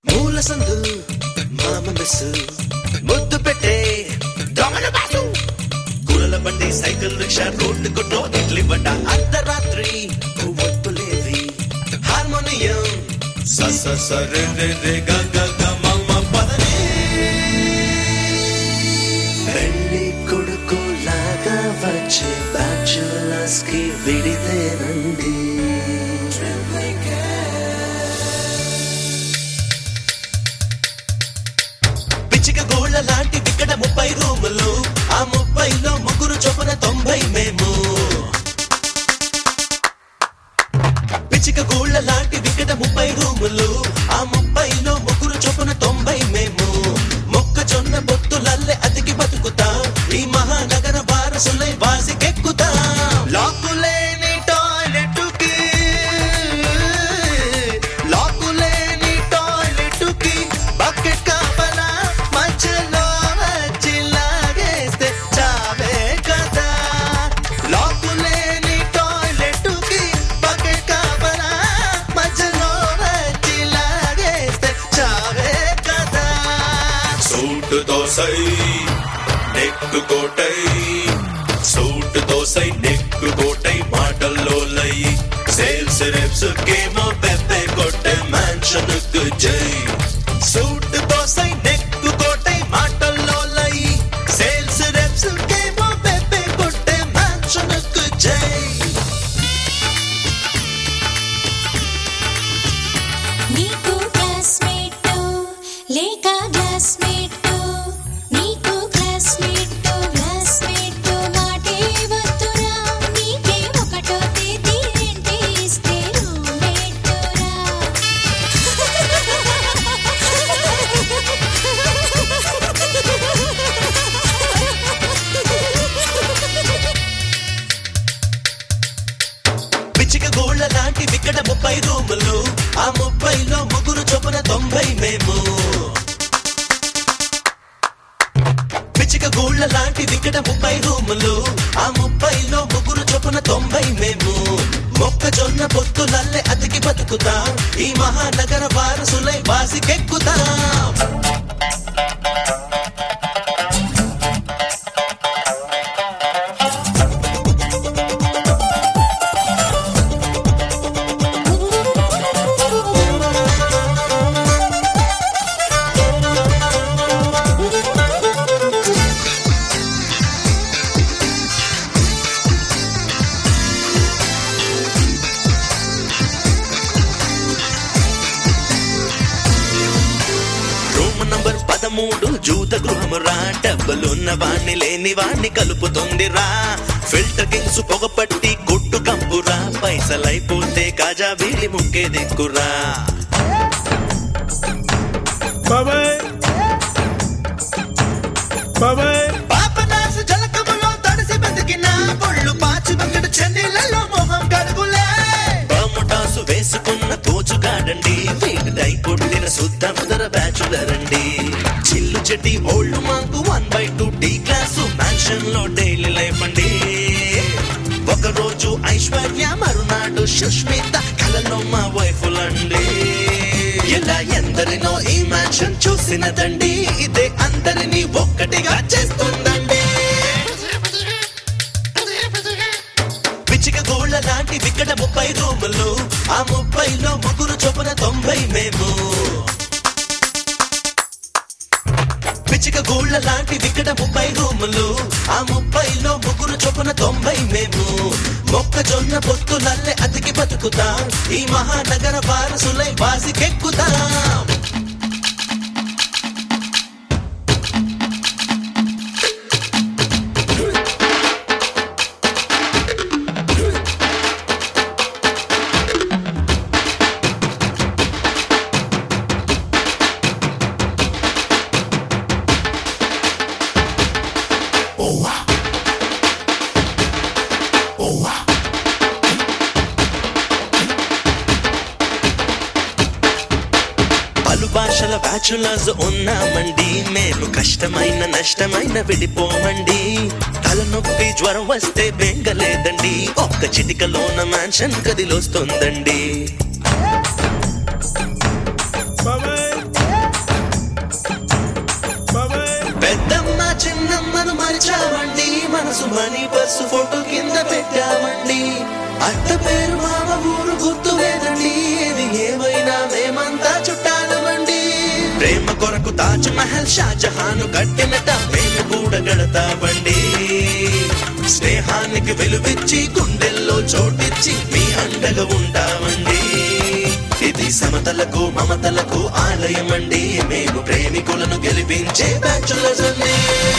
మూల సందు మామ మెస్సు ముద్దు పెట్టే దొంగల బాసు కూరల బండి సైకిల్ రిక్షా రోడ్డు కొట్టో ఇడ్లీ బండ అర్ధరాత్రి ఒప్పులేవి హార్మోనియం స స స రే రే రే గ గ గ మ మ పదని పెళ్లి కొడుకు లాగా వచ్చే బ్యాచులర్స్ కి విడితేనండి పిచ్చిక గోళ్ళ లాంటి ఇక్కడ ముప్పై రూములు ఆ ముప్పైలో ముగ్గురు చొప్పున తొంభై మేము పిచ్చిక గోళ్ళ లాంటి వికట ముప్పై రూములు ఆ ముప్పైలో ముగ్గురు చొప్పున తొంభై మేము మొక్కజొన్న బొత్తులల్లే అతికి బతుకుతా ఈ మహానగర వారసులై వాసికెక్కుతా లాకులేని టాయిలెట్కి లాకులేని టాయిలెట్కి బకెట్ కాపలా మధ్యలో వచ్చి లాగేస్తే చావే కదా లాకులేని టాయిలెట్కి బకెట్ కాపలా మధ్యలో వచ్చి లాగేస్తే చావే కదా సూటు దోసై నెక్కు కోటై సూటు దోసై నెక్కు కోటై మాటల్లో లై సేల్స్ రెప్స్ కేమో పెప్పే కొట్టే మ్యాన్షన్ జై సూట్ దోసై నెక్కు కోటై మాటల్లో లై సేల్స్ రెప్స్ కేమో పెప్పే కొట్టే మ్యాన్షన్ జై నీకు క్లాస్మేట్ లేక క్లాస్మేట్ నీకు క్లాస్మేట్ క్లాస్మేట్ మాటే వద్దురా నీకే ఒకటో తేదీ రెంటే ఇస్తే రూమ్మేట్ పిచ్చిక గోళ్ళ లాంటి విక్కడ ముప్పై రూములు ఆ ముప్పైలో ముగ్గురు చొప్పున తొంభై మేము పిచ్చిక గోళ్ళ లాంటి విక్కడ ముప్పై రూములు ఆ ముప్పైలో ముగ్గురు చొప్పున తొంభై మేము మొక్కజొన్న పొత్తులల్లే అతికి బతుకుతా ఈ మహానగర వారసులై వాసికెక్కుతా రూమ్ నంబర్ పదమూడు జూత గృహము రా డబ్బులున్న వాణ్ణి లేని వాణ్ణి కలుపుతుంది రా ఫిల్టర్ కింగ్స్ పొగపట్టి కొట్టు కంపురా పైసలైపోతే కాజా వీలి ముక్కే దిక్కురా బాబాయ్ బాబాయ్ పాపనాసు జలకములో తడిసి బతికిన పొళ్ళు పాచి బంగడు చెన్నీళ్ళలో మొహం కడుగులే బాముటాసు వేసుకున్న కోచుగాడండి వీడిదై పుట్టిన శుద్ధ ముదర బ్యాచులర్ అండి చిల్లు చెట్టి ఓల్డ్ మాకు one by two tea class mansion లో డైలీ లైఫ్ అండి ఒక రోజు ఐశ్వర్య మరునాడు సుష్మిత కలలో మా వైఫులండి ఇలా ఎందరినో ఈ మ్యాన్షన్ చూసినదండి ఇదే అందరినీ ఒక్కటిగా చేస్తుందండి పిచ్చిక గోళ్ళ లాంటి విక్కడ ముప్పై రూములు ఆ ముప్పైలో ముగ్గురు చొప్పున తొంభై మేము పిచ్చిక గోళ్ళ లాంటి విక్కడ ముప్పై రూములు ఆ ముప్పైలో ముగ్గురు చొప్పున తొంభై మేము మొక్కజొన్న పొత్తులల్లే అతికి బతుకుతా ఈ మహానగర వారసులై వాసికెక్కుతా పలు భాషల బ్యాచులర్స్ ఉన్నామండి మేము కష్టమైన నష్టమైన విడిపోమండి తలనొప్పి జ్వరం వస్తే బెంగలేదండి ఒక్క చిటికలోన మ్యాన్షన్ కదిలొస్తుందండి బాబాయ్ మనీ పర్సు ఫోటో కింద పెట్టామండి అత్త పేరు మామ ఊరు గుర్తు లేదండి ఇది ఏమైనా మేమంతా చుట్టాలమండి ప్రేమ కొరకు తాజ్ మహల్ షాజహాన్ కట్టినట మేము కూడా గడతామండి స్నేహానికి వెలువిచ్చి గుండెల్లో చోటిచ్చి మీ అండగా ఉంటామండి ఇది సమతలకు మమతలకు ఆలయమండి మేము ప్రేమికులను గెలిపించే బ్యాచులర్స్ అండి